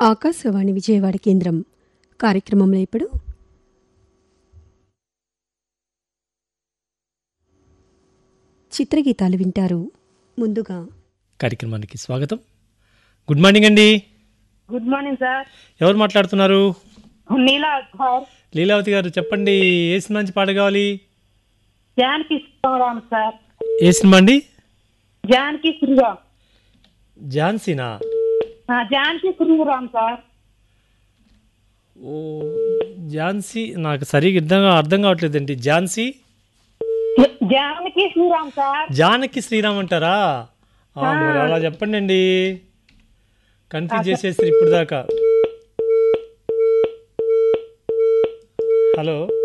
ఆకాశవాణి విజయవాడ కేంద్రం కార్యక్రమంలో ఇప్పుడు చిత్రగీతాలు వింటారు ముందుగా కార్యక్రమానికి స్వాగతం గుడ్ మార్నింగ్ అండి గుడ్ మార్నింగ్ సార్ ఎవరు మాట్లాడుతున్నారు నీలా సార్ లీలావతి గారు చెప్పండి ఏ సినిమా నుంచి పాట కావాలి జానకి శ్రీరామ్ సార్ ఏ సినిమా అండి జానకి శ్రీరామ్ ఝాన్సీనా ఆ, జానకి శ్రీరామ్ సార్ ఓ ఝాన్సీ నాకు సరిగ్గా అర్థం అర్థం కావట్లేదండి ఝాన్సీ జానకి శ్రీరామ్ సార్ జానకి శ్రీరామ్ అంటారా ఆ, మరి అలా చెప్పండి అండి కన్ఫ్యూజ్ చేసేసి ఇప్పుడు దాకా హలో